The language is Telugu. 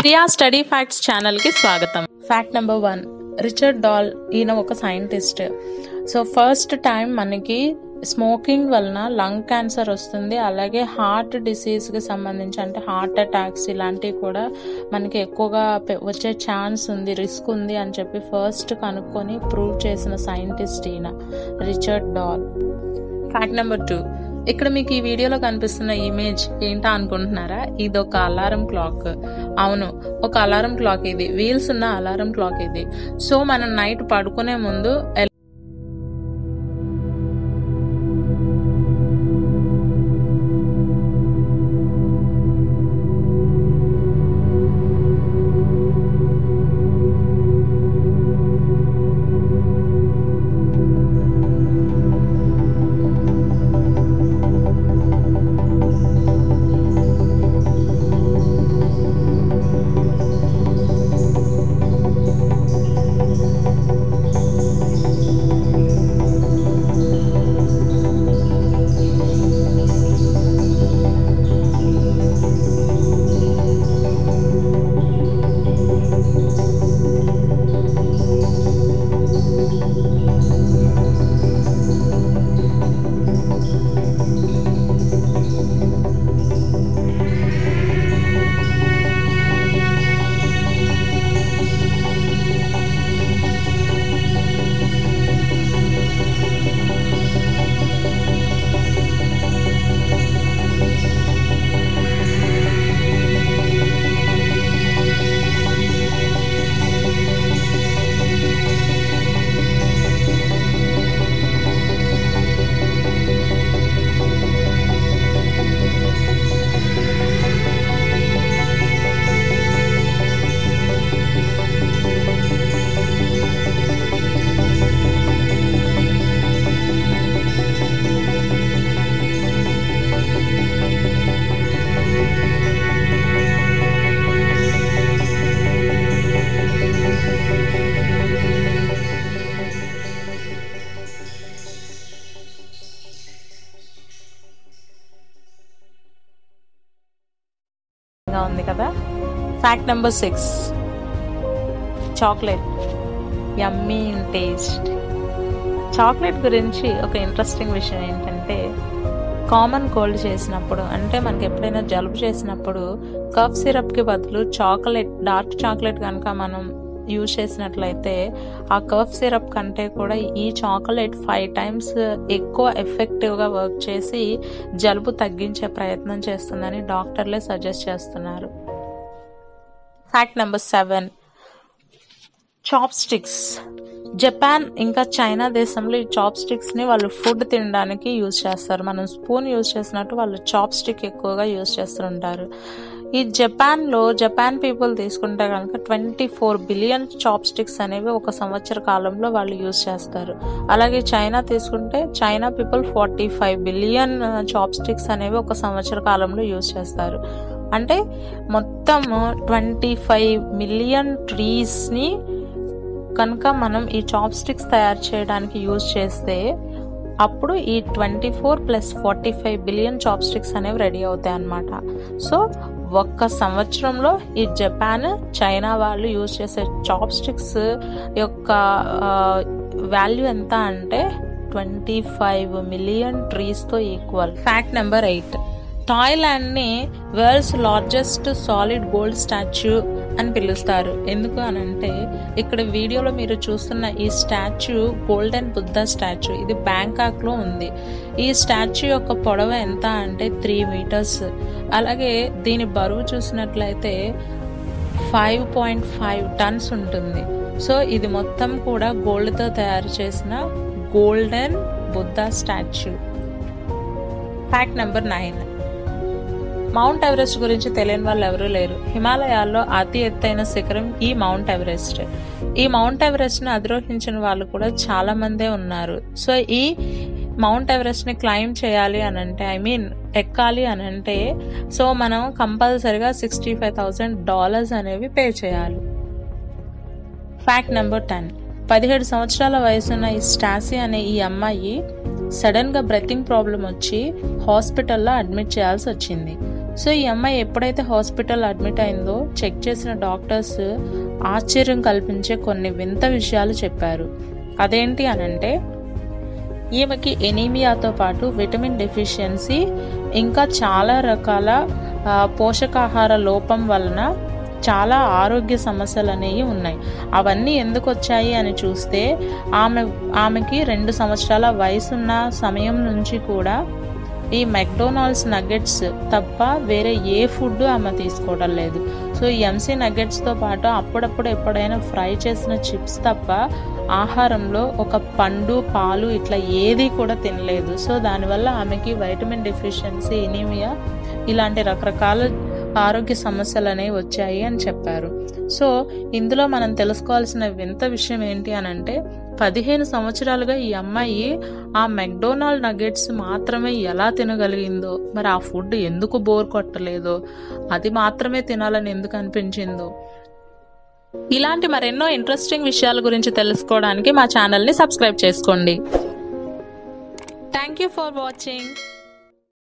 ప్రియా స్టడీ ఫ్యాక్ట్స్ ఛానల్కి స్వాగతం fact number one Richard Doll ఈయన ఒక సైంటిస్ట్ సో ఫస్ట్ టైం మనకి స్మోకింగ్ వలన లంగ్ క్యాన్సర్ వస్తుంది అలాగే హార్ట్ డిసీజ్కి సంబంధించి అంటే హార్ట్ అటాక్స్ ఇలాంటివి కూడా మనకి ఎక్కువగా పె- వచ్చే ఛాన్స్ ఉంది రిస్క్ ఉంది అని చెప్పి ఫస్ట్ కనుక్కొని ప్రూవ్ చేసిన సైంటిస్ట్ ఈయన Richard Doll fact number two ఇక్కడ మీకు ఈ వీడియోలో కనిపిస్తున్న ఇమేజ్ ఏంటా అనుకుంటున్నారా ఇది ఒక అలారం క్లాక్ అవును ఒక అలారం క్లాక్ ఇది వీల్స్ ఉన్న అలారం క్లాక్ ఇది సో మనం నైట్ పడుకునే ముందు ఎల్- గా ఉంది కదా fact number six chocolate yummy in taste chocolate గురించి ఒక ఇంట్రెస్టింగ్ విషయం ఏంటంటే కామన్ కోల్డ్ చేసినప్పుడు అంటే మనకి ఎప్పుడైనా జలుబు చేసినప్పుడు కఫ్ సిరప్కి బదులు చాక్లెట్ డార్క్ చాక్లెట్ కనుక మనం యూజ్ చేసినట్లయితే ఆ కఫ్ సిరప్ కంటే కూడా ఈ చాక్లెట్ ఫైవ్ టైమ్స్ ఎక్కువ ఎఫెక్టివ్గా వర్క్ చేసి జలుబు తగ్గించే ప్రయత్నం చేస్తుందని డాక్టర్లే సజెస్ట్ చేస్తున్నారు fact number seven chopsticks Japan ఇంకా చైనా దేశంలో ఈ చాప్ స్టిక్స్ ని వాళ్ళు ఫుడ్ తినడానికి యూజ్ చేస్తారు మనం స్పూన్ యూజ్ చేసినట్టు వాళ్ళు చాప్ స్టిక్ ఎక్కువగా యూజ్ చేస్తుంటారు ఈ జపాన్ లో జపాన్ పీపుల్ తీసుకుంటే కనుక twenty four billion chopsticks అనేవి ఒక సంవత్సర కాలంలో వాళ్ళు యూజ్ చేస్తారు అలాగే చైనా తీసుకుంటే China people forty five billion chopsticks అనేవి ఒక సంవత్సర కాలంలో యూజ్ చేస్తారు అంటే మొత్తం ట్వంటీ ఫైవ్ మిలియన్ ట్రీస్ని కనుక మనం ఈ చాప్ స్టిక్స్ తయారు చేయడానికి యూజ్ చేస్తే అప్పుడు ఈ twenty four plus forty five billion chopsticks అనేవి రెడీ అవుతాయి అన్నమాట సో ఒక్క సంవత్సరంలో ఈ జపాన్ చైనా వాళ్ళు యూజ్ చేసే చాప్ స్టిక్స్ యొక్క వాల్యూ ఎంత అంటే ట్వంటీ ఫైవ్ మిలియన్ ట్రీస్తో ఈక్వల్ ఫ్యాక్ట్ నెంబర్ ఎయిట్ థాయిలాండ్ని world's largest solid gold statue అని పిలుస్తారు ఎందుకు అని అంటే ఇక్కడ వీడియోలో మీరు చూస్తున్న ఈ స్టాచ్యూ గోల్డెన్ బుద్ధ స్టాచ్యూ ఇది బ్యాంకాక్లో ఉంది ఈ స్టాచ్యూ యొక్క పొడవు ఎంత అంటే త్రీ మీటర్స్ అలాగే దీని బరువు చూసినట్లయితే ఫైవ్ పాయింట్ ఫైవ్ టన్స్ ఉంటుంది సో ఇది మొత్తం కూడా గోల్డ్తో తయారు చేసిన golden Buddha statue fact number nine Mount Everest గురించి తెలియని వాళ్ళు ఎవరూ లేరు హిమాలయాల్లో అతి ఎత్తైన శిఖరం ఈ మౌంట్ ఎవరెస్ట్ ఈ మౌంట్ ఎవరెస్ట్ని అధిరోహించిన వాళ్ళు కూడా చాలా మందే ఉన్నారు సో ఈ మౌంట్ ఎవరెస్ట్ని క్లైమ్ చేయాలి అని అంటే ఐ మీన్ ఎక్కాలి అని అంటే సో మనం కంపల్సరిగా సిక్స్టీ ఫైవ్ థౌజండ్ డాలర్స్ అనేవి పే చేయాలి ఫ్యాక్ట్ నెంబర్ టెన్ పదిహేడు సంవత్సరాల వయసున్న ఈ స్టాసీ అనే ఈ అమ్మాయి సడన్గా బ్రెతింగ్ ప్రాబ్లం వచ్చి హాస్పిటల్లో అడ్మిట్ చేయాల్సి వచ్చింది సో ఈ అమ్మాయి ఎప్పుడైతే హాస్పిటల్ అడ్మిట్ అయిందో చెక్ చేసిన డాక్టర్స్ ఆశ్చర్యం కల్పించే కొన్ని వింత విషయాలు చెప్పారు అదేంటి అనంటే ఈమెకి ఎనీమియాతో పాటు విటమిన్ డెఫిషియన్సీ ఇంకా చాలా రకాల ఆ, పోషకాహార లోపం వలన చాలా ఆరోగ్య సమస్యలు అనేవి ఉన్నాయి అవన్నీ ఎందుకు వచ్చాయి అని చూస్తే ఆమె ఆమెకి రెండు సంవత్సరాల వయసున్న సమయం నుంచి కూడా ఈ మెక్డొనాల్డ్స్ నగెట్స్ తప్ప వేరే ఏ ఫుడ్ ఆమె తీసుకోవడం లేదు సో ఈ ఎంసీ నగెట్స్తో పాటు అప్పుడప్పుడు ఎప్పుడైనా ఫ్రై చేసిన చిప్స్ తప్ప ఆహారంలో ఒక పండు పాలు ఇట్లా ఏది కూడా తినలేదు సో దానివల్ల ఆమెకి వైటమిన్ డెఫిషియన్సీ ఇనీమియా ఇలాంటి రకరకాల ఆరోగ్య సమస్యలు అనేవి వచ్చాయి అని చెప్పారు సో ఇందులో మనం తెలుసుకోవాల్సిన వింత విషయం ఏంటి అని అంటే పదిహేను సంవత్సరాలుగా ఈ అమ్మాయి ఆ మెక్డొనాల్డ్ నగెట్స్ మాత్రమే ఎలా తినగలిగిందో మరి ఆ ఫుడ్ ఎందుకు బోర్ కొట్టలేదో అది మాత్రమే తినాలని ఎందుకు అనిపించిందో ఇలాంటి మరెన్నో ఇంట్రెస్టింగ్ విషయాల గురించి తెలుసుకోవడానికి మా ఛానల్ని సబ్స్క్రైబ్ చేసుకోండి థ్యాంక్ యూ ఫర్ వాచింగ్